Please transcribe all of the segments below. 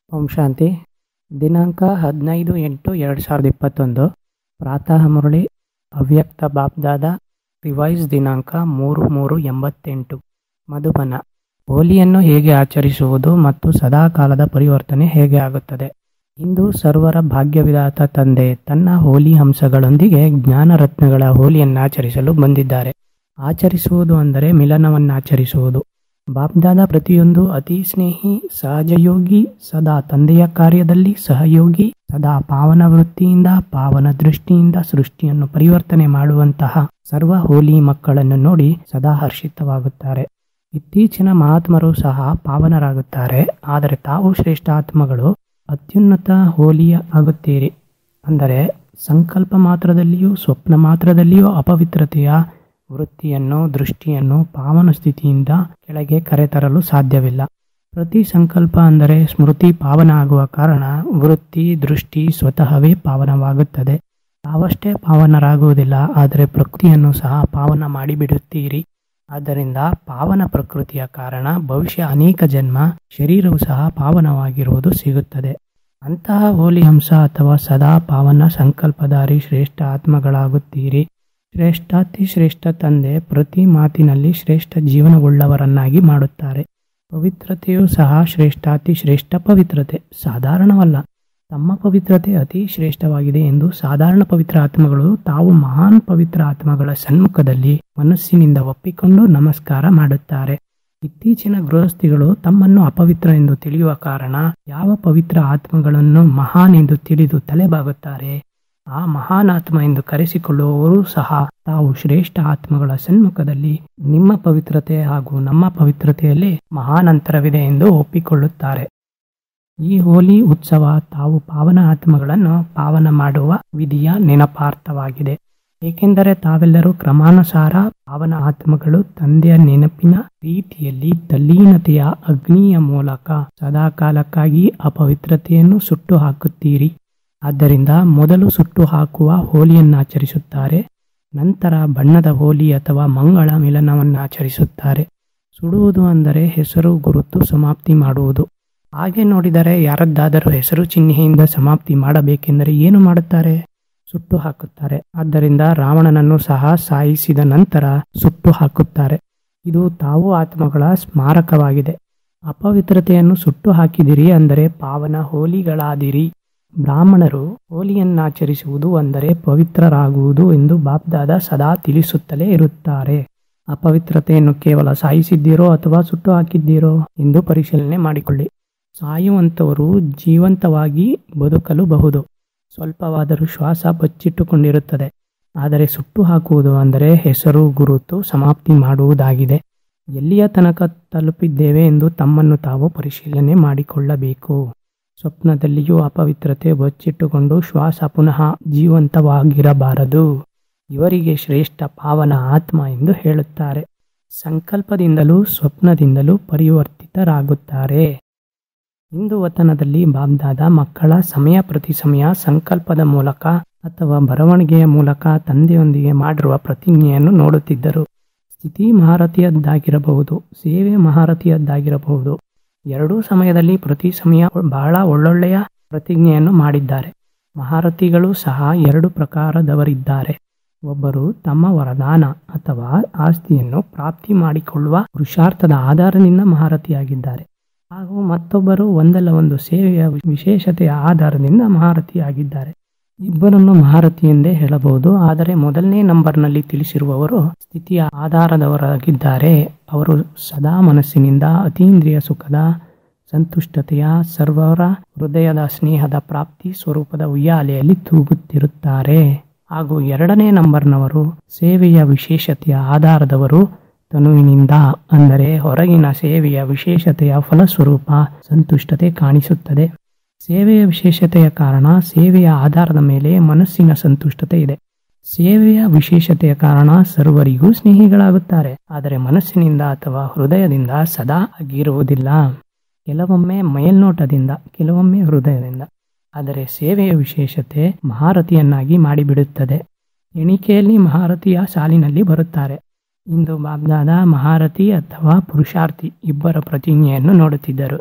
ಓಂ ಶಾಂತಿ ದಿನಾಂಕ ಹದಿನೈದು ಎಂಟು ಎರಡು ಸಾವಿರದ ಇಪ್ಪತ್ತೊಂದು ಪ್ರಾತಃ ಮುರಳಿ ಅವ್ಯಕ್ತ ಬಾಬ್ದಾದ ರಿವೈಸ್ ದಿನಾಂಕ ಮೂರು ಮೂರು ಎಂಬತ್ತೆಂಟು ಮಧುಬನ ಹೋಲಿಯನ್ನು ಹೇಗೆ ಆಚರಿಸುವುದು ಮತ್ತು ಸದಾಕಾಲದ ಪರಿವರ್ತನೆ ಹೇಗೆ ಆಗುತ್ತದೆ ಇಂದು ಸರ್ವರ ಭಾಗ್ಯವಿದಾತ ತಂದೆ ತನ್ನ ಹೋಲಿ ಹಂಸಗಳೊಂದಿಗೆ ಜ್ಞಾನರತ್ನಗಳ ಹೋಲಿಯನ್ನು ಆಚರಿಸಲು ಬಂದಿದ್ದಾರೆ ಆಚರಿಸುವುದು ಅಂದರೆ ಮಿಲನವನ್ನಾಚರಿಸುವುದು ಬಾಬ್ದಾದ ಪ್ರತಿಯೊಂದು ಅತಿ ಸ್ನೇಹಿ ಸಹಜಯೋಗಿ ಸದಾ ತಂದೆಯ ಕಾರ್ಯದಲ್ಲಿ ಸಹಯೋಗಿ ಸದಾ ಪಾವನ ವೃತ್ತಿಯಿಂದ ಪಾವನ ದೃಷ್ಟಿಯಿಂದ ಸೃಷ್ಟಿಯನ್ನು ಪರಿವರ್ತನೆ ಮಾಡುವಂತಹ ಸರ್ವ ಹೋಲಿ ಮಕ್ಕಳನ್ನು ನೋಡಿ ಸದಾ ಹರ್ಷಿತವಾಗುತ್ತಾರೆ ಇತ್ತೀಚಿನ ಮಹಾತ್ಮರು ಸಹ ಪಾವನರಾಗುತ್ತಾರೆ ಆದರೆ ತಾವು ಶ್ರೇಷ್ಠ ಆತ್ಮಗಳು ಅತ್ಯುನ್ನತ ಹೋಲಿಯ ಆಗುತ್ತೀರಿ ಅಂದರೆ ಸಂಕಲ್ಪ ಮಾತ್ರದಲ್ಲಿಯೂ ಸ್ವಪ್ನ ಮಾತ್ರದಲ್ಲಿಯೂ ಅಪವಿತ್ರತೆಯ ವೃತ್ತಿಯನ್ನು ದೃಷ್ಟಿಯನ್ನು ಪಾವನ ಸ್ಥಿತಿಯಿಂದ ಕೆಳಗೆ ಕರೆತರಲು ಸಾಧ್ಯವಿಲ್ಲ ಪ್ರತಿ ಸಂಕಲ್ಪ ಅಂದರೆ ಸ್ಮೃತಿ ಪಾವನ ಆಗುವ ಕಾರಣ ವೃತ್ತಿ ದೃಷ್ಟಿ ಸ್ವತಃವೇ ಪಾವನವಾಗುತ್ತದೆ ತಾವಷ್ಟೇ ಪಾವನರಾಗುವುದಿಲ್ಲ ಆದರೆ ಪ್ರಕೃತಿಯನ್ನು ಸಹ ಪಾವನ ಮಾಡಿಬಿಡುತ್ತೀರಿ ಆದ್ದರಿಂದ ಪಾವನ ಪ್ರಕೃತಿಯ ಕಾರಣ ಭವಿಷ್ಯ ಅನೇಕ ಜನ್ಮ ಶರೀರವು ಸಹ ಪಾವನವಾಗಿರುವುದು ಸಿಗುತ್ತದೆ ಅಂತಹ ಹೋಲಿ ಹಂಸ ಅಥವಾ ಸದಾ ಪಾವನ ಸಂಕಲ್ಪಧಾರಿ ಶ್ರೇಷ್ಠ ಆತ್ಮಗಳಾಗುತ್ತೀರಿ ಶ್ರೇಷ್ಠಾತಿ ಶ್ರೇಷ್ಠ ತಂದೆ ಪ್ರತಿ ಮಾತಿನಲ್ಲಿ ಶ್ರೇಷ್ಠ ಜೀವನವುಳ್ಳವರನ್ನಾಗಿ ಮಾಡುತ್ತಾರೆ ಪವಿತ್ರತೆಯೂ ಸಹ ಶ್ರೇಷ್ಠಾತಿ ಶ್ರೇಷ್ಠ ಪವಿತ್ರತೆ ಸಾಧಾರಣವಲ್ಲ ತಮ್ಮ ಪವಿತ್ರತೆ ಅತಿ ಶ್ರೇಷ್ಠವಾಗಿದೆ ಎಂದು ಸಾಧಾರಣ ಪವಿತ್ರ ಆತ್ಮಗಳು ತಾವು ಮಹಾನ್ ಪವಿತ್ರ ಆತ್ಮಗಳ ಸನ್ಮುಖದಲ್ಲಿ ಮನಸ್ಸಿನಿಂದ ಒಪ್ಪಿಕೊಂಡು ನಮಸ್ಕಾರ ಮಾಡುತ್ತಾರೆ ಇತ್ತೀಚಿನ ಗೃಹಸ್ಥಿಗಳು ತಮ್ಮನ್ನು ಅಪವಿತ್ರ ಎಂದು ತಿಳಿಯುವ ಕಾರಣ ಯಾವ ಪವಿತ್ರ ಆತ್ಮಗಳನ್ನು ಮಹಾನ್ ಎಂದು ತಿಳಿದು ತಲೆಬಾಗುತ್ತಾರೆ ಆ ಮಹಾನ್ ಆತ್ಮ ಎಂದು ಕರೆಸಿಕೊಳ್ಳುವವರು ಸಹ ತಾವು ಶ್ರೇಷ್ಠ ಆತ್ಮಗಳ ಸನ್ಮುಖದಲ್ಲಿ ನಿಮ್ಮ ಪವಿತ್ರತೆ ಹಾಗೂ ನಮ್ಮ ಪವಿತ್ರತೆಯಲ್ಲಿ ಮಹಾನ್ ಅಂತರವಿದೆ ಎಂದು ಒಪ್ಪಿಕೊಳ್ಳುತ್ತಾರೆ ಈ ಹೋಲಿ ಉತ್ಸವ ತಾವು ಪಾವನ ಆತ್ಮಗಳನ್ನು ಪಾವನ ಮಾಡುವ ವಿಧಿಯ ನೆನಪಾರ್ಥವಾಗಿದೆ ಏಕೆಂದರೆ ತಾವೆಲ್ಲರೂ ಕ್ರಮಾನುಸಾರ ಪಾವನ ಆತ್ಮಗಳು ತಂದೆಯ ನೆನಪಿನ ರೀತಿಯಲ್ಲಿ ತಲ್ಲೀನತೆಯ ಅಗ್ನಿಯ ಮೂಲಕ ಸದಾಕಾಲಕ್ಕಾಗಿ ಅಪವಿತ್ರತೆಯನ್ನು ಸುಟ್ಟು ಹಾಕುತ್ತೀರಿ ಆದ್ದರಿಂದ ಮೊದಲು ಸುಟ್ಟು ಹಾಕುವ ಹೋಲಿಯನ್ನು ಆಚರಿಸುತ್ತಾರೆ ನಂತರ ಬಣ್ಣದ ಹೋಲಿ ಅಥವಾ ಮಂಗಳ ಮಿಲನವನ್ನು ಆಚರಿಸುತ್ತಾರೆ ಸುಡುವುದು ಅಂದರೆ ಹೆಸರು ಗುರುತು ಸಮಾಪ್ತಿ ಮಾಡುವುದು ಹಾಗೆ ನೋಡಿದರೆ ಯಾರದ್ದಾದರೂ ಹೆಸರು ಚಿಹ್ನೆಯಿಂದ ಸಮಾಪ್ತಿ ಮಾಡಬೇಕೆಂದರೆ ಏನು ಮಾಡುತ್ತಾರೆ ಸುಟ್ಟು ಹಾಕುತ್ತಾರೆ ಆದ್ದರಿಂದ ರಾವಣನನ್ನು ಸಹ ಸಾಯಿಸಿದ ನಂತರ ಸುಟ್ಟು ಹಾಕುತ್ತಾರೆ ಇದು ತಾವು ಆತ್ಮಗಳ ಸ್ಮಾರಕವಾಗಿದೆ ಅಪವಿತ್ರತೆಯನ್ನು ಸುಟ್ಟು ಹಾಕಿದಿರಿ ಅಂದರೆ ಪಾವನ ಹೋಲಿಗಳಾದಿರಿ ಬ್ರಾಹ್ಮಣರು ಹೋಲಿಯನ್ನಾಚರಿಸುವುದು ಅಂದರೆ ಪವಿತ್ರರಾಗುವುದು ಎಂದು ಬಾಬ್ದಾದ ಸದಾ ತಿಳಿಸುತ್ತಲೇ ಇರುತ್ತಾರೆ ಅಪವಿತ್ರತೆಯನ್ನು ಕೇವಲ ಸಾಯಿಸಿದ್ದೀರೋ ಅಥವಾ ಸುಟ್ಟು ಹಾಕಿದ್ದೀರೋ ಎಂದು ಪರಿಶೀಲನೆ ಮಾಡಿಕೊಳ್ಳಿ ಸಾಯುವಂಥವರು ಜೀವಂತವಾಗಿ ಬದುಕಲು ಬಹುದು ಸ್ವಲ್ಪವಾದರೂ ಶ್ವಾಸ ಬಚ್ಚಿಟ್ಟುಕೊಂಡಿರುತ್ತದೆ ಆದರೆ ಸುಟ್ಟು ಹಾಕುವುದು ಅಂದರೆ ಹೆಸರು ಗುರುತು ಸಮಾಪ್ತಿ ಮಾಡುವುದಾಗಿದೆ ಎಲ್ಲಿಯ ತನಕ ತಲುಪಿದ್ದೇವೆ ಎಂದು ತಮ್ಮನ್ನು ತಾವು ಪರಿಶೀಲನೆ ಮಾಡಿಕೊಳ್ಳಬೇಕು ಸ್ವಪ್ನದಲ್ಲಿಯೂ ಅಪವಿತ್ರತೆ ಬಚ್ಚಿಟ್ಟುಕೊಂಡು ಶ್ವಾಸ ಪುನಃ ಜೀವಂತವಾಗಿರಬಾರದು ಇವರಿಗೆ ಶ್ರೇಷ್ಠ ಪಾವನ ಆತ್ಮ ಎಂದು ಹೇಳುತ್ತಾರೆ ಸಂಕಲ್ಪದಿಂದಲೂ ಸ್ವಪ್ನದಿಂದಲೂ ಪರಿವರ್ತಿತರಾಗುತ್ತಾರೆ ಹಿಂದೂ ವತನದಲ್ಲಿ ಬಾಬ್ದಾದ ಮಕ್ಕಳ ಸಮಯ ಪ್ರತಿ ಸಮಯ ಸಂಕಲ್ಪದ ಮೂಲಕ ಅಥವಾ ಬರವಣಿಗೆಯ ಮೂಲಕ ತಂದೆಯೊಂದಿಗೆ ಮಾಡಿರುವ ಪ್ರತಿಜ್ಞೆಯನ್ನು ನೋಡುತ್ತಿದ್ದರು ಸ್ಥಿತಿ ಮಹಾರಥಿಯದ್ದಾಗಿರಬಹುದು ಸೇವೆ ಮಹಾರಥಿಯದ್ದಾಗಿರಬಹುದು ಎರಡೂ ಸಮಯದಲ್ಲಿ ಪ್ರತಿ ಸಮಯ ಬಹಳ ಒಳ್ಳೊಳ್ಳೆಯ ಪ್ರತಿಜ್ಞೆಯನ್ನು ಮಾಡಿದ್ದಾರೆ ಮಹಾರಥಿಗಳು ಸಹ ಎರಡು ಪ್ರಕಾರದವರಿದ್ದಾರೆ ಒಬ್ಬರು ತಮ್ಮ ವರದಾನ ಅಥವಾ ಆಸ್ತಿಯನ್ನು ಪ್ರಾಪ್ತಿ ಮಾಡಿಕೊಳ್ಳುವ ಪುರುಷಾರ್ಥದ ಆಧಾರದಿಂದ ಮಹಾರಥಿಯಾಗಿದ್ದಾರೆ ಹಾಗೂ ಮತ್ತೊಬ್ಬರು ಒಂದಲ್ಲ ಒಂದು ಸೇವೆಯ ವಿಶೇಷತೆಯ ಆಧಾರದಿಂದ ಮಹಾರಥಿಯಾಗಿದ್ದಾರೆ ಇಬ್ಬರನ್ನು ಮಹಾರಥಿ ಎಂದೇ ಹೇಳಬಹುದು ಆದರೆ ಮೊದಲನೇ ನಂಬರ್ನಲ್ಲಿ ತಿಳಿಸಿರುವವರು ಸ್ಥಿತಿಯ ಆಧಾರದವರಾಗಿದ್ದಾರೆ ಅವರು ಸದಾ ಮನಸ್ಸಿನಿಂದ ಅತೀಂದ್ರಿಯ ಸುಖದ ಸಂತುಷ್ಟತೆಯ ಸರ್ವರ ಹೃದಯದ ಸ್ನೇಹದ ಪ್ರಾಪ್ತಿ ಸ್ವರೂಪದ ಉಯ್ಯಾಲೆಯಲ್ಲಿ ತೂಗುತ್ತಿರುತ್ತಾರೆ ಹಾಗೂ ಎರಡನೇ ನಂಬರ್ನವರು ಸೇವೆಯ ವಿಶೇಷತೆಯ ಆಧಾರದವರು ತನುವಿನಿಂದ ಅಂದರೆ ಹೊರಗಿನ ಸೇವೆಯ ವಿಶೇಷತೆಯ ಫಲಸ್ವರೂಪ ಸಂತುಷ್ಟತೆ ಕಾಣಿಸುತ್ತದೆ ಸೇವೆಯ ವಿಶೇಷತೆಯ ಕಾರಣ ಸೇವೆಯ ಆಧಾರದ ಮೇಲೆ ಮನಸ್ಸಿನ ಸಂತುಷ್ಟತೆ ಇದೆ ಸೇವೆಯ ವಿಶೇಷತೆಯ ಕಾರಣ ಸರ್ವರಿಗೂ ಸ್ನೇಹಿಗಳಾಗುತ್ತಾರೆ ಆದರೆ ಮನಸ್ಸಿನಿಂದ ಅಥವಾ ಹೃದಯದಿಂದ ಸದಾ ಆಗಿರುವುದಿಲ್ಲ ಕೆಲವೊಮ್ಮೆ ಮೇಲ್ನೋಟದಿಂದ ಕೆಲವೊಮ್ಮೆ ಹೃದಯದಿಂದ ಆದರೆ ಸೇವೆಯ ವಿಶೇಷತೆ ಮಹಾರಥಿಯನ್ನಾಗಿ ಮಾಡಿಬಿಡುತ್ತದೆ ಎಣಿಕೆಯಲ್ಲಿ ಮಹಾರಥಿಯ ಸಾಲಿನಲ್ಲಿ ಬರುತ್ತಾರೆ ಇಂದು ಬಾಬ್ದಾದ ಮಹಾರಥಿ ಅಥವಾ ಪುರುಷಾರ್ಥಿ ಇಬ್ಬರ ಪ್ರತಿಜ್ಞೆಯನ್ನು ನೋಡುತ್ತಿದ್ದರು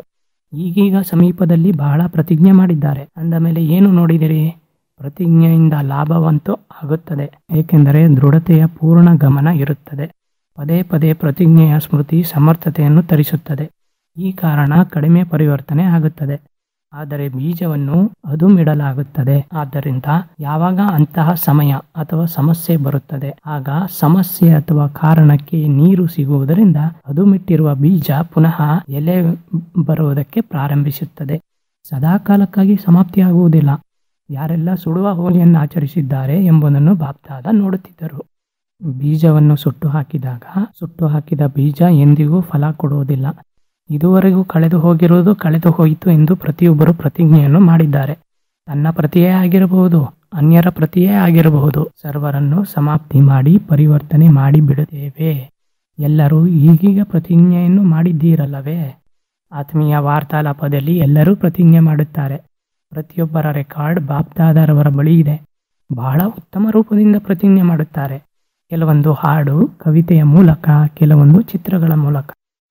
ಈಗೀಗ ಸಮೀಪದಲ್ಲಿ ಬಹಳ ಪ್ರತಿಜ್ಞೆ ಮಾಡಿದ್ದಾರೆ ಅಂದ ಮೇಲೆ ಏನು ನೋಡಿದಿರಿ ಪ್ರತಿಜ್ಞೆಯಿಂದ ಲಾಭವಂತೂ ಆಗುತ್ತದೆ ಏಕೆಂದರೆ ದೃಢತೆಯ ಪೂರ್ಣ ಗಮನ ಇರುತ್ತದೆ ಪದೇ ಪದೇ ಪ್ರತಿಜ್ಞೆಯ ಸ್ಮೃತಿ ಸಮರ್ಥತೆಯನ್ನು ತರಿಸುತ್ತದೆ ಈ ಕಾರಣ ಕಡಿಮೆ ಪರಿವರ್ತನೆ ಆಗುತ್ತದೆ ಆದರೆ ಬೀಜವನ್ನು ಅದುಮಿಡಲಾಗುತ್ತದೆ ಆದ್ದರಿಂದ ಯಾವಾಗ ಅಂತಹ ಸಮಯ ಅಥವಾ ಸಮಸ್ಯೆ ಬರುತ್ತದೆ ಆಗ ಸಮಸ್ಯೆ ಅಥವಾ ಕಾರಣಕ್ಕೆ ನೀರು ಸಿಗುವುದರಿಂದ ಅದುಮಿಟ್ಟಿರುವ ಬೀಜ ಪುನಃ ಎಲೆ ಬರುವುದಕ್ಕೆ ಪ್ರಾರಂಭಿಸುತ್ತದೆ ಸದಾಕಾಲಕ್ಕಾಗಿ ಸಮಾಪ್ತಿಯಾಗುವುದಿಲ್ಲ ಯಾರೆಲ್ಲ ಸುಡುವ ಹೋಲಿಯನ್ನು ಆಚರಿಸಿದ್ದಾರೆ ಎಂಬುದನ್ನು ಬಾಪ್ದಾದ ನೋಡುತ್ತಿದ್ದರು ಬೀಜವನ್ನು ಸುಟ್ಟು ಹಾಕಿದಾಗ ಸುಟ್ಟು ಹಾಕಿದ ಬೀಜ ಎಂದಿಗೂ ಫಲ ಕೊಡುವುದಿಲ್ಲ ಇದುವರೆಗೂ ಕಳೆದು ಹೋಗಿರುವುದು ಕಳೆದು ಹೋಯಿತು ಎಂದು ಪ್ರತಿಯೊಬ್ಬರು ಪ್ರತಿಜ್ಞೆಯನ್ನು ಮಾಡಿದ್ದಾರೆ ತನ್ನ ಪ್ರತಿಯೇ ಆಗಿರಬಹುದು ಅನ್ಯರ ಪ್ರತಿಯೇ ಆಗಿರಬಹುದು ಸರ್ವರನ್ನು ಸಮಾಪ್ತಿ ಮಾಡಿ ಪರಿವರ್ತನೆ ಮಾಡಿ ಬಿಡುತ್ತೇವೆ ಎಲ್ಲರೂ ಈಗೀಗ ಪ್ರತಿಜ್ಞೆಯನ್ನು ಮಾಡಿದ್ದೀರಲ್ಲವೇ ಆತ್ಮೀಯ ವಾರ್ತಾಲಾಪದಲ್ಲಿ ಎಲ್ಲರೂ ಪ್ರತಿಜ್ಞೆ ಮಾಡುತ್ತಾರೆ ಪ್ರತಿಯೊಬ್ಬರ ರೆಕಾರ್ಡ್ ಬಾಪ್ದಾದರವರ ಬಳಿ ಇದೆ ಬಹಳ ಉತ್ತಮ ರೂಪದಿಂದ ಪ್ರತಿಜ್ಞೆ ಮಾಡುತ್ತಾರೆ ಕೆಲವೊಂದು ಹಾಡು ಕವಿತೆಯ ಮೂಲಕ ಕೆಲವೊಂದು ಚಿತ್ರಗಳ ಮೂಲಕ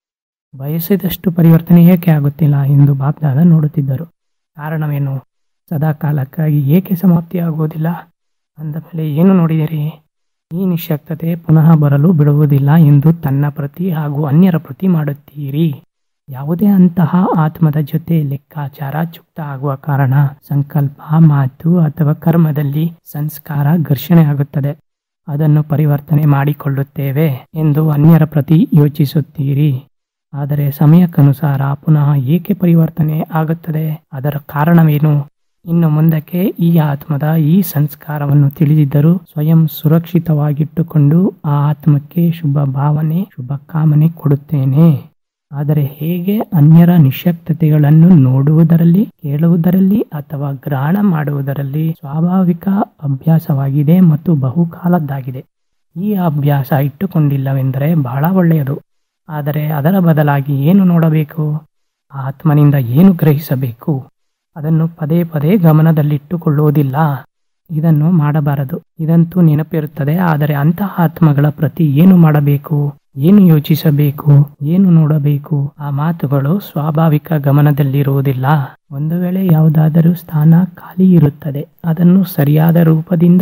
ಬಯಸಿದಷ್ಟು ಪರಿವರ್ತನೆ ಏಕೆ ಆಗುತ್ತಿಲ್ಲ ಎಂದು ಬಾಪ್ದಾದ ನೋಡುತ್ತಿದ್ದರು ಕಾರಣವೇನು ಸದಾಕಾಲಕ್ಕಾಗಿ ಏಕೆ ಸಮಾಪ್ತಿಯಾಗುವುದಿಲ್ಲ ಅಂದ ಮೇಲೆ ಏನು ನೋಡಿದಿರಿ ಈ ನಿಶಕ್ತತೆ ಪುನಃ ಬರಲು ಬಿಡುವುದಿಲ್ಲ ಎಂದು ತನ್ನ ಪ್ರತಿ ಹಾಗೂ ಅನ್ಯರ ಪ್ರತಿ ಮಾಡುತ್ತೀರಿ ಯಾವುದೇ ಅಂತಹ ಆತ್ಮದ ಜೊತೆ ಲೆಕ್ಕಾಚಾರ ಚುಕ್ತ ಆಗುವ ಕಾರಣ ಸಂಕಲ್ಪ ಮಾತು ಅಥವಾ ಕರ್ಮದಲ್ಲಿ ಸಂಸ್ಕಾರ ಘರ್ಷಣೆ ಆಗುತ್ತದೆ ಅದನ್ನು ಪರಿವರ್ತನೆ ಮಾಡಿಕೊಳ್ಳುತ್ತೇವೆ ಎಂದು ಅನ್ಯರ ಪ್ರತಿ ಯೋಚಿಸುತ್ತೀರಿ ಆದರೆ ಸಮಯಕ್ಕನುಸಾರ ಪುನಃ ಏಕೆ ಪರಿವರ್ತನೆ ಆಗುತ್ತದೆ ಅದರ ಕಾರಣವೇನು ಇನ್ನು ಮುಂದಕ್ಕೆ ಈ ಆತ್ಮದ ಈ ಸಂಸ್ಕಾರವನ್ನು ತಿಳಿದಿದ್ದರೂ ಸ್ವಯಂ ಸುರಕ್ಷಿತವಾಗಿಟ್ಟುಕೊಂಡು ಆ ಆತ್ಮಕ್ಕೆ ಶುಭ ಭಾವನೆ ಶುಭ ಕಾಮನೆ ಕೊಡುತ್ತೇನೆ ಆದರೆ ಹೇಗೆ ಅನ್ಯರ ನಿಶಕ್ತತೆಗಳನ್ನು ನೋಡುವುದರಲ್ಲಿ ಕೇಳುವುದರಲ್ಲಿ ಅಥವಾ ಗ್ರಹಣ ಮಾಡುವುದರಲ್ಲಿ ಸ್ವಾಭಾವಿಕ ಅಭ್ಯಾಸವಾಗಿದೆ ಮತ್ತು ಬಹುಕಾಲದ್ದಾಗಿದೆ ಈ ಅಭ್ಯಾಸ ಇಟ್ಟುಕೊಂಡಿಲ್ಲವೆಂದರೆ ಬಹಳ ಒಳ್ಳೆಯದು ಆದರೆ ಅದರ ಬದಲಾಗಿ ಏನು ನೋಡಬೇಕು ಆತ್ಮನಿಂದ ಏನು ಗ್ರಹಿಸಬೇಕು ಅದನ್ನು ಪದೇ ಪದೇ ಗಮನದಲ್ಲಿಟ್ಟುಕೊಳ್ಳುವುದಿಲ್ಲ ಇದನ್ನು ಮಾಡಬಾರದು ಇದಂತೂ ನೆನಪಿರುತ್ತದೆ ಆದರೆ ಅಂತಹ ಆತ್ಮಗಳ ಪ್ರತಿ ಏನು ಮಾಡಬೇಕು ಏನು ಯೋಚಿಸಬೇಕು ಏನು ನೋಡಬೇಕು ಆ ಮಾತುಗಳು ಸ್ವಾಭಾವಿಕ ಗಮನದಲ್ಲಿರುವುದಿಲ್ಲ ಒಂದು ವೇಳೆ ಯಾವುದಾದರೂ ಸ್ಥಾನ ಖಾಲಿ ಇರುತ್ತದೆ ಅದನ್ನು ಸರಿಯಾದ ರೂಪದಿಂದ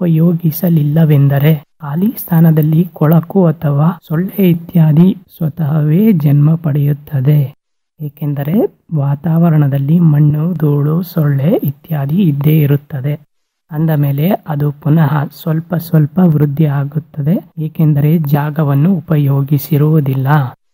ಉಪಯೋಗಿಸಲಿಲ್ಲವೆಂದರೆ ಖಾಲಿ ಸ್ಥಾನದಲ್ಲಿ ಕೊಳಕು ಅಥವಾ ಸೊಳ್ಳೆ ಇತ್ಯಾದಿ ಸ್ವತಃವೇ ಜನ್ಮ ಪಡೆಯುತ್ತದೆ ಏಕೆಂದರೆ ವಾತಾವರಣದಲ್ಲಿ ಮಣ್ಣು ಧೂಳು ಸೊಳ್ಳೆ ಇತ್ಯಾದಿ ಇದ್ದೇ ಇರುತ್ತದೆ ಅಂದ ಮೇಲೆ ಅದು ಪುನಃ ಸ್ವಲ್ಪ ಸ್ವಲ್ಪ ವೃದ್ಧಿ ಆಗುತ್ತದೆ ಏಕೆಂದರೆ ಜಾಗವನ್ನು ಉಪಯೋಗಿಸಿರುವುದಿಲ್ಲ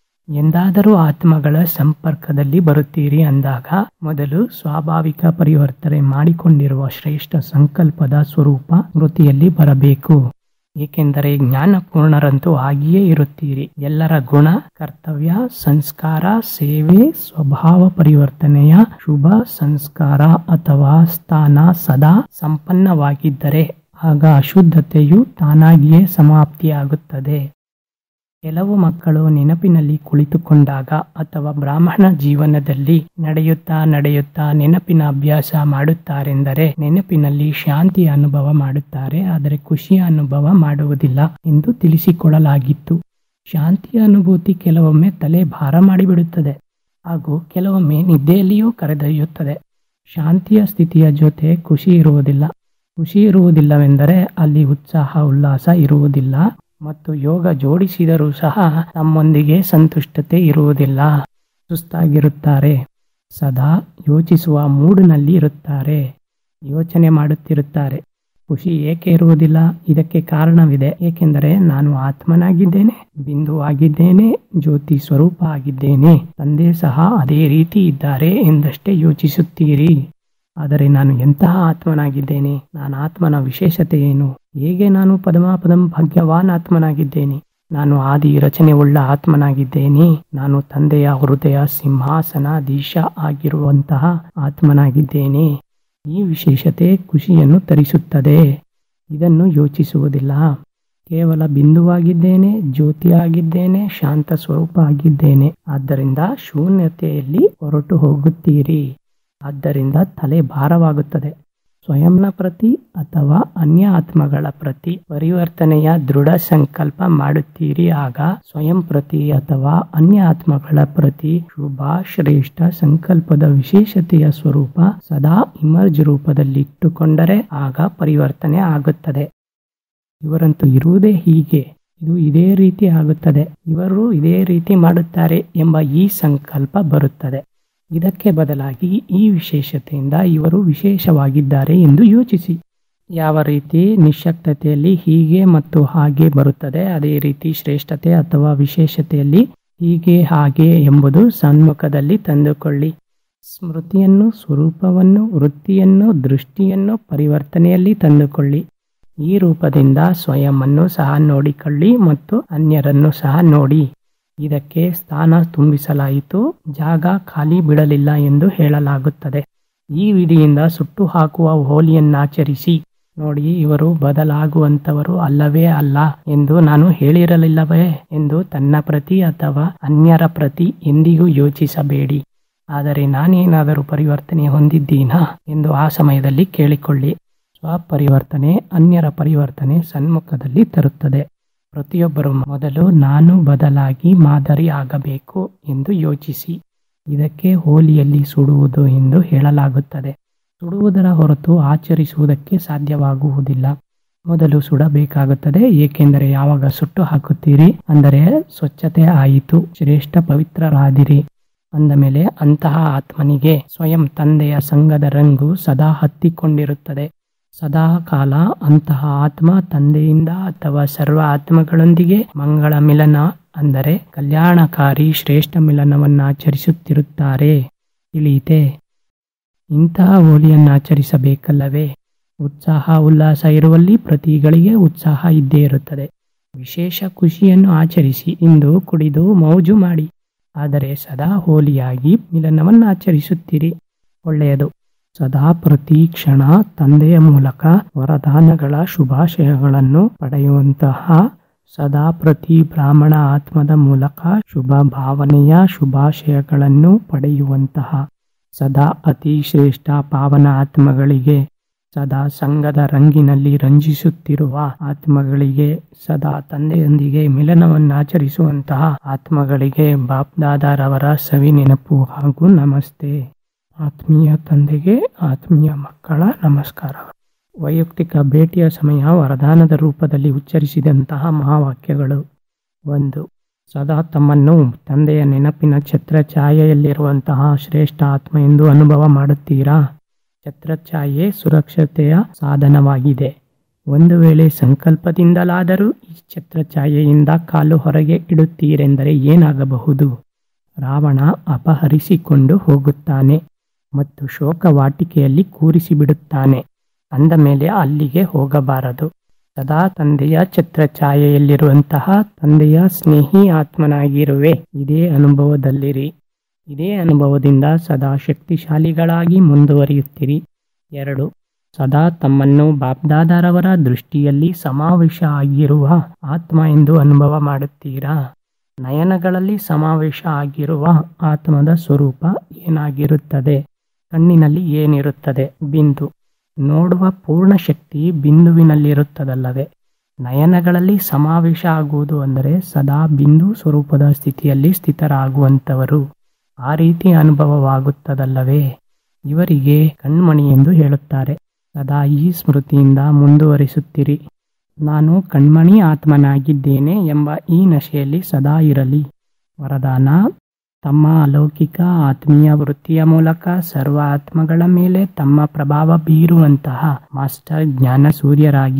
ಎಂದಾದರೂ ಆತ್ಮಗಳ ಸಂಪರ್ಕದಲ್ಲಿ ಬರುತ್ತೀರಿ ಅಂದಾಗ ಮೊದಲು ಸ್ವಾಭಾವಿಕ ಪರಿವರ್ತನೆ ಮಾಡಿಕೊಂಡಿರುವ ಶ್ರೇಷ್ಠ ಸಂಕಲ್ಪದ ಸ್ವರೂಪ ವೃತ್ತಿಯಲ್ಲಿ ಬರಬೇಕು ಏಕೆಂದರೆ ಜ್ಞಾನಪೂರ್ಣರಂತೂ ಆಗಿಯೇ ಇರುತ್ತೀರಿ ಎಲ್ಲರ ಗುಣ ಕರ್ತವ್ಯ ಸಂಸ್ಕಾರ ಸೇವೆ ಸ್ವಭಾವ ಪರಿವರ್ತನೆಯ ಶುಭ ಸಂಸ್ಕಾರ ಅಥವಾ ಸ್ಥಾನ ಸದಾ ಸಂಪನ್ನವಾಗಿದ್ದರೆ ಆಗ ಅಶುದ್ಧತೆಯು ತಾನಾಗಿಯೇ ಸಮಾಪ್ತಿಯಾಗುತ್ತದೆ ಕೆಲವು ಮಕ್ಕಳು ನೆನಪಿನಲ್ಲಿ ಕುಳಿತುಕೊಂಡಾಗ ಅಥವಾ ಬ್ರಾಹ್ಮಣ ಜೀವನದಲ್ಲಿ ನಡೆಯುತ್ತಾ ನಡೆಯುತ್ತಾ ನೆನಪಿನ ಅಭ್ಯಾಸ ಮಾಡುತ್ತಾರೆಂದರೆ ನೆನಪಿನಲ್ಲಿ ಶಾಂತಿಯ ಅನುಭವ ಮಾಡುತ್ತಾರೆ ಆದರೆ ಖುಷಿಯ ಅನುಭವ ಮಾಡುವುದಿಲ್ಲ ಎಂದು ತಿಳಿಸಿಕೊಡಲಾಗಿತ್ತು ಶಾಂತಿಯ ಅನುಭೂತಿ ಕೆಲವೊಮ್ಮೆ ತಲೆ ಭಾರ ಮಾಡಿಬಿಡುತ್ತದೆ ಹಾಗೂ ಕೆಲವೊಮ್ಮೆ ನಿದ್ದೆಯಲ್ಲಿಯೂ ಕರೆದೊಯ್ಯುತ್ತದೆ ಶಾಂತಿಯ ಸ್ಥಿತಿಯ ಜೊತೆ ಖುಷಿ ಇರುವುದಿಲ್ಲ ಖುಷಿ ಇರುವುದಿಲ್ಲವೆಂದರೆ ಅಲ್ಲಿ ಉತ್ಸಾಹ ಉಲ್ಲಾಸ ಇರುವುದಿಲ್ಲ ಮತ್ತು ಯೋಗ ಜೋಡಿಸಿದರೂ ಸಹ ತಮ್ಮೊಂದಿಗೆ ಸಂತುಷ್ಟತೆ ಇರುವುದಿಲ್ಲ ಸುಸ್ತಾಗಿರುತ್ತಾರೆ ಸದಾ ಯೋಚಿಸುವ ಮೂಡಿನಲ್ಲಿ ಇರುತ್ತಾರೆ ಯೋಚನೆ ಮಾಡುತ್ತಿರುತ್ತಾರೆ ಖುಷಿ ಏಕೆ ಇರುವುದಿಲ್ಲ ಇದಕ್ಕೆ ಕಾರಣವಿದೆ ಏಕೆಂದರೆ ನಾನು ಆತ್ಮನಾಗಿದ್ದೇನೆ ಬಿಂದು ಆಗಿದ್ದೇನೆ ಜ್ಯೋತಿ ಸ್ವರೂಪ ಆಗಿದ್ದೇನೆ ತಂದೆ ಸಹ ಅದೇ ರೀತಿ ಇದ್ದಾರೆ ಎಂದಷ್ಟೇ ಯೋಚಿಸುತ್ತೀರಿ ಆದರೆ ನಾನು ಎಂತಹ ಆತ್ಮನಾಗಿದ್ದೇನೆ ನಾನು ಆತ್ಮನ ವಿಶೇಷತೆ ಏನು ಹೇಗೆ ನಾನು ಪದಮಾಪದಂ ಭಾಗ್ಯವಾನ್ ಆತ್ಮನಾಗಿದ್ದೇನೆ ನಾನು ಆದಿ ರಚನೆ ಉಳ್ಳ ಆತ್ಮನಾಗಿದ್ದೇನೆ ನಾನು ತಂದೆಯ ಹೃದಯ ಸಿಂಹಾಸನಾಧೀಶ ಆಗಿರುವಂತಹ ಆತ್ಮನಾಗಿದ್ದೇನೆ ಈ ವಿಶೇಷತೆ ಖುಷಿಯನ್ನು ತರಿಸುತ್ತದೆ ಇದನ್ನು ಯೋಚಿಸುವುದಿಲ್ಲ ಕೇವಲ ಬಿಂದುವಾಗಿದ್ದೇನೆ ಜ್ಯೋತಿಯಾಗಿದ್ದೇನೆ ಶಾಂತ ಸ್ವರೂಪ ಆಗಿದ್ದೇನೆ ಆದ್ದರಿಂದ ಶೂನ್ಯತೆಯಲ್ಲಿ ಹೊರಟು ಹೋಗುತ್ತೀರಿ ಆದ್ದರಿಂದ ತಲೆ ಭಾರವಾಗುತ್ತದೆ ಸ್ವಯಂನ ಪ್ರತಿ ಅಥವಾ ಅನ್ಯ ಆತ್ಮಗಳ ಪ್ರತಿ ಪರಿವರ್ತನೆಯ ದೃಢ ಸಂಕಲ್ಪ ಮಾಡುತ್ತೀರಿ ಆಗ ಸ್ವಯಂ ಪ್ರತಿ ಅಥವಾ ಅನ್ಯ ಆತ್ಮಗಳ ಪ್ರತಿ ಶುಭ ಶ್ರೇಷ್ಠ ಸಂಕಲ್ಪದ ವಿಶೇಷತೆಯ ಸ್ವರೂಪ ಸದಾ ಇಮರ್ಜ್ ರೂಪದಲ್ಲಿಟ್ಟುಕೊಂಡರೆ ಆಗ ಪರಿವರ್ತನೆ ಆಗುತ್ತದೆ ಇವರಂತೂ ಇರುವುದೇ ಹೀಗೆ ಇದು ಇದೇ ರೀತಿ ಆಗುತ್ತದೆ ಇವರು ಇದೇ ರೀತಿ ಮಾಡುತ್ತಾರೆ ಎಂಬ ಈ ಸಂಕಲ್ಪ ಬರುತ್ತದೆ ಇದಕ್ಕೆ ಬದಲಾಗಿ ಈ ವಿಶೇಷತೆಯಿಂದ ಇವರು ವಿಶೇಷವಾಗಿದ್ದಾರೆ ಎಂದು ಯೋಚಿಸಿ ಯಾವ ರೀತಿ ನಿಶಕ್ತತೆಯಲ್ಲಿ ಹೀಗೆ ಮತ್ತು ಹಾಗೆ ಬರುತ್ತದೆ ಅದೇ ರೀತಿ ಶ್ರೇಷ್ಠತೆ ಅಥವಾ ವಿಶೇಷತೆಯಲ್ಲಿ ಹೀಗೆ ಹಾಗೆ ಎಂಬುದು ಸನ್ಮುಖದಲ್ಲಿ ತಂದುಕೊಳ್ಳಿ ಸ್ಮೃತಿಯನ್ನು ಸ್ವರೂಪವನ್ನು ವೃತ್ತಿಯನ್ನು ದೃಷ್ಟಿಯನ್ನು ಪರಿವರ್ತನೆಯಲ್ಲಿ ತಂದುಕೊಳ್ಳಿ ಈ ರೂಪದಿಂದ ಸ್ವಯಂವನ್ನು ಸಹ ನೋಡಿಕೊಳ್ಳಿ ಮತ್ತು ಅನ್ಯರನ್ನು ಸಹ ನೋಡಿ ಇದಕ್ಕೆ ಸ್ಥಾನ ತುಂಬಿಸಲಾಯಿತು ಜಾಗ ಖಾಲಿ ಬಿಡಲಿಲ್ಲ ಎಂದು ಹೇಳಲಾಗುತ್ತದೆ ಈ ವಿಧಿಯಿಂದ ಸುಟ್ಟು ಹಾಕುವ ಹೋಲಿಯನ್ನಾಚರಿಸಿ ನೋಡಿ ಇವರು ಬದಲಾಗುವಂತವರು ಅಲ್ಲವೇ ಅಲ್ಲ ಎಂದು ನಾನು ಹೇಳಿರಲಿಲ್ಲವೇ ಎಂದು ತನ್ನ ಪ್ರತಿ ಅಥವಾ ಅನ್ಯರ ಪ್ರತಿ ಎಂದಿಗೂ ಯೋಚಿಸಬೇಡಿ ಆದರೆ ನಾನೇನಾದರೂ ಪರಿವರ್ತನೆ ಹೊಂದಿದ್ದೀನಾ ಎಂದು ಆ ಸಮಯದಲ್ಲಿ ಕೇಳಿಕೊಳ್ಳಿ ಸ್ವಪರಿವರ್ತನೆ ಅನ್ಯರ ಪರಿವರ್ತನೆ ಸನ್ಮುಖದಲ್ಲಿ ತರುತ್ತದೆ ಪ್ರತಿಯೊಬ್ಬರು ಮೊದಲು ನಾನು ಬದಲಾಗಿ ಮಾದರಿ ಆಗಬೇಕು ಎಂದು ಯೋಚಿಸಿ ಇದಕ್ಕೆ ಹೋಲಿಯಲ್ಲಿ ಸುಡುವುದು ಎಂದು ಹೇಳಲಾಗುತ್ತದೆ ಸುಡುವುದರ ಹೊರತು ಆಚರಿಸುವುದಕ್ಕೆ ಸಾಧ್ಯವಾಗುವುದಿಲ್ಲ ಮೊದಲು ಸುಡಬೇಕಾಗುತ್ತದೆ ಏಕೆಂದರೆ ಯಾವಾಗ ಸುಟ್ಟು ಹಾಕುತ್ತೀರಿ ಅಂದರೆ ಸ್ವಚ್ಛತೆ ಆಯಿತು ಶ್ರೇಷ್ಠ ಪವಿತ್ರರಾದಿರಿ ಅಂದ ಮೇಲೆ ಅಂತಹ ಆತ್ಮನಿಗೆ ಸ್ವಯಂ ತಂದೆಯ ಸಂಘದ ರಂಗು ಸದಾ ಹತ್ತಿಕೊಂಡಿರುತ್ತದೆ ಸದಾ ಕಾಲ ಅಂತಹ ಆತ್ಮ ತಂದೆಯಿಂದ ಅಥವಾ ಸರ್ವ ಆತ್ಮಗಳೊಂದಿಗೆ ಮಂಗಳ ಮಿಲನ ಅಂದರೆ ಕಲ್ಯಾಣಕಾರಿ ಶ್ರೇಷ್ಠ ಮಿಲನವನ್ನು ಆಚರಿಸುತ್ತಿರುತ್ತಾರೆ ತಿಳಿಯಿತೆ ಇಂತಹ ಹೋಲಿಯನ್ನು ಆಚರಿಸಬೇಕಲ್ಲವೇ ಉತ್ಸಾಹ ಉಲ್ಲಾಸ ಇರುವಲ್ಲಿ ಪ್ರತಿಗಳಿಗೆ ಉತ್ಸಾಹ ಇದ್ದೇ ಇರುತ್ತದೆ ವಿಶೇಷ ಖುಷಿಯನ್ನು ಆಚರಿಸಿ ಇಂದು ಕುಡಿದು ಮೌಜು ಮಾಡಿ ಆದರೆ ಸದಾ ಹೋಲಿಯಾಗಿ ಮಿಲನವನ್ನು ಆಚರಿಸುತ್ತೀರಿ ಒಳ್ಳೆಯದು ಸದಾ ಪ್ರತಿ ಕ್ಷಣ ತಂದೆಯ ಮೂಲಕ ವರದಾನಗಳ ಶುಭಾಶಯಗಳನ್ನು ಪಡೆಯುವಂತಹ ಸದಾ ಪ್ರತಿ ಬ್ರಾಹ್ಮಣ ಆತ್ಮದ ಮೂಲಕ ಶುಭ ಭಾವನೆಯ ಶುಭಾಶಯಗಳನ್ನು ಪಡೆಯುವಂತಹ ಸದಾ ಅತಿ ಶ್ರೇಷ್ಠ ಪಾವನ ಆತ್ಮಗಳಿಗೆ ಸದಾ ಸಂಘದ ರಂಗಿನಲ್ಲಿ ರಂಜಿಸುತ್ತಿರುವ ಆತ್ಮಗಳಿಗೆ ಸದಾ ತಂದೆಯೊಂದಿಗೆ ಮಿಲನವನ್ನು ಆಚರಿಸುವಂತಹ ಆತ್ಮಗಳಿಗೆ ಬಾಪ್ದಾದಾರವರ ಸವಿ ನೆನಪು ಹಾಗೂ ನಮಸ್ತೆ ಆತ್ಮೀಯ ತಂದೆಗೆ ಆತ್ಮೀಯ ಮಕ್ಕಳ ನಮಸ್ಕಾರ ವೈಯಕ್ತಿಕ ಭೇಟಿಯ ಸಮಯ ವರದಾನದ ರೂಪದಲ್ಲಿ ಉಚ್ಚರಿಸಿದಂತಹ ಮಹಾವಾಕ್ಯಗಳು ಒಂದು ಸದಾ ತಮ್ಮನ್ನು ತಂದೆಯ ನೆನಪಿನ ಛತ್ರ ಛಾಯೆಯಲ್ಲಿರುವಂತಹ ಶ್ರೇಷ್ಠ ಆತ್ಮ ಎಂದು ಅನುಭವ ಮಾಡುತ್ತೀರಾ ಛತ್ರಛಾಯೆ ಸುರಕ್ಷತೆಯ ಸಾಧನವಾಗಿದೆ ಒಂದು ವೇಳೆ ಸಂಕಲ್ಪದಿಂದಲಾದರೂ ಈ ಛತ್ರಛಾಯೆಯಿಂದ ಕಾಲು ಹೊರಗೆ ಇಡುತ್ತೀರೆಂದರೆ ಏನಾಗಬಹುದು ರಾವಣ ಅಪಹರಿಸಿಕೊಂಡು ಹೋಗುತ್ತಾನೆ ಮತ್ತು ಶೋಕವಾಟಿಕೆಯಲ್ಲಿ ಕೂರಿಸಿಬಿಡುತ್ತಾನೆ ಅಂದ ಮೇಲೆ ಅಲ್ಲಿಗೆ ಹೋಗಬಾರದು ಸದಾ ತಂದೆಯ ಛತ್ರಛಾಯೆಯಲ್ಲಿರುವಂತಹ ತಂದೆಯ ಸ್ನೇಹಿ ಆತ್ಮನಾಗಿರುವೆ ಇದೇ ಅನುಭವದಲ್ಲಿರಿ ಇದೇ ಅನುಭವದಿಂದ ಸದಾ ಶಕ್ತಿಶಾಲಿಗಳಾಗಿ ಮುಂದುವರಿಯುತ್ತೀರಿ ಎರಡು ಸದಾ ತಮ್ಮನ್ನು ಬಾಪ್ದಾದಾರವರ ದೃಷ್ಟಿಯಲ್ಲಿ ಸಮಾವೇಶ ಆಗಿರುವ ಆತ್ಮ ಎಂದು ಅನುಭವ ಮಾಡುತ್ತೀರಾ ನಯನಗಳಲ್ಲಿ ಸಮಾವೇಶ ಆಗಿರುವ ಆತ್ಮದ ಸ್ವರೂಪ ಏನಾಗಿರುತ್ತದೆ ಕಣ್ಣಿನಲ್ಲಿ ಏನಿರುತ್ತದೆ ಬಿಂದು ನೋಡುವ ಪೂರ್ಣ ಶಕ್ತಿ ಬಿಂದುವಿನಲ್ಲಿರುತ್ತದಲ್ಲವೇ ನಯನಗಳಲ್ಲಿ ಸಮಾವೇಶ ಆಗುವುದು ಅಂದರೆ ಸದಾ ಬಿಂದು ಸ್ವರೂಪದ ಸ್ಥಿತಿಯಲ್ಲಿ ಸ್ಥಿತರಾಗುವಂಥವರು ಆ ರೀತಿ ಅನುಭವವಾಗುತ್ತದಲ್ಲವೇ ಇವರಿಗೆ ಕಣ್ಮಣಿ ಎಂದು ಹೇಳುತ್ತಾರೆ ಸದಾ ಈ ಸ್ಮೃತಿಯಿಂದ ಮುಂದುವರಿಸುತ್ತಿರಿ ನಾನು ಕಣ್ಮಣಿ ಆತ್ಮನಾಗಿದ್ದೇನೆ ಎಂಬ ಈ ನಶೆಯಲ್ಲಿ ಸದಾ ಇರಲಿ ವರದಾನ ತಮ್ಮ ಅಲೌಕಿಕ ಆತ್ಮೀಯ ವೃತ್ತಿಯ ಮೂಲಕ ಸರ್ವ ಆತ್ಮಗಳ ಮೇಲೆ ತಮ್ಮ ಪ್ರಭಾವ ಬೀರುವಂತಹ ಮಾಸ್ಟರ್ ಜ್ಞಾನ ಸೂರ್ಯರಾಗಿ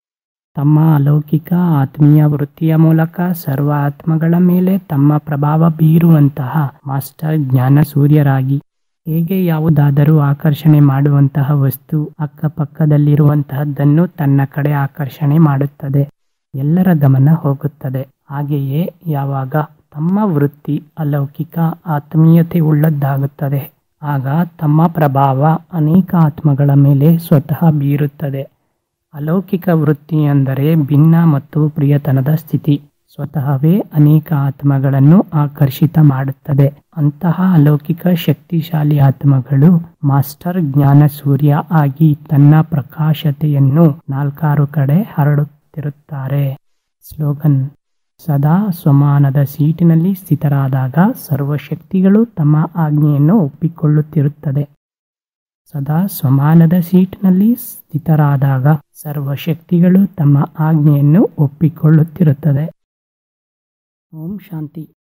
ತಮ್ಮ ಅಲೌಕಿಕ ಆತ್ಮೀಯ ವೃತ್ತಿಯ ಮೂಲಕ ಸರ್ವ ಆತ್ಮಗಳ ಮೇಲೆ ತಮ್ಮ ಪ್ರಭಾವ ಬೀರುವಂತಹ ಮಾಸ್ಟರ್ ಜ್ಞಾನ ಸೂರ್ಯರಾಗಿ ಹೇಗೆ ಯಾವುದಾದರೂ ಆಕರ್ಷಣೆ ಮಾಡುವಂತಹ ವಸ್ತು ಅಕ್ಕಪಕ್ಕದಲ್ಲಿರುವಂತಹದ್ದನ್ನು ತನ್ನ ಕಡೆ ಆಕರ್ಷಣೆ ಮಾಡುತ್ತದೆ ಎಲ್ಲರ ಗಮನ ಹೋಗುತ್ತದೆ ಹಾಗೆಯೇ ಯಾವಾಗ ತಮ್ಮ ವೃತ್ತಿ ಅಲೌಕಿಕ ಆತ್ಮೀಯತೆ ಉಳ್ಳದ್ದಾಗುತ್ತದೆ ಆಗ ತಮ್ಮ ಪ್ರಭಾವ ಅನೇಕ ಆತ್ಮಗಳ ಮೇಲೆ ಸ್ವತಃ ಬೀರುತ್ತದೆ ಅಲೌಕಿಕ ವೃತ್ತಿ ಅಂದರೆ ಭಿನ್ನ ಮತ್ತು ಪ್ರಿಯತನದ ಸ್ಥಿತಿ ಸ್ವತಃವೇ ಅನೇಕ ಆತ್ಮಗಳನ್ನು ಆಕರ್ಷಿತ ಮಾಡುತ್ತದೆ ಅಂತಹ ಅಲೌಕಿಕ ಶಕ್ತಿಶಾಲಿ ಆತ್ಮಗಳು ಮಾಸ್ಟರ್ ಜ್ಞಾನ ಸೂರ್ಯ ಆಗಿ ತನ್ನ ಪ್ರಕಾಶತೆಯನ್ನು ನಾಲ್ಕಾರು ಕಡೆ ಹರಡುತ್ತಿರುತ್ತಾರೆ ಸ್ಲೋಗನ್ ಸದಾ ಸ್ವಮಾನದ ಸೀಟಿನಲ್ಲಿ ಸ್ಥಿತರಾದಾಗ ಸರ್ವಶಕ್ತಿಗಳು ತಮ್ಮ ಆಜ್ಞೆಯನ್ನು ಒಪ್ಪಿಕೊಳ್ಳುತ್ತಿರುತ್ತದೆ ಸದಾ ಸ್ವಮಾನದ ಸೀಟ್ನಲ್ಲಿ ಸ್ಥಿತರಾದಾಗ ಸರ್ವಶಕ್ತಿಗಳು ತಮ್ಮ ಆಜ್ಞೆಯನ್ನು ಒಪ್ಪಿಕೊಳ್ಳುತ್ತಿರುತ್ತದೆ ಓಂ ಶಾಂತಿ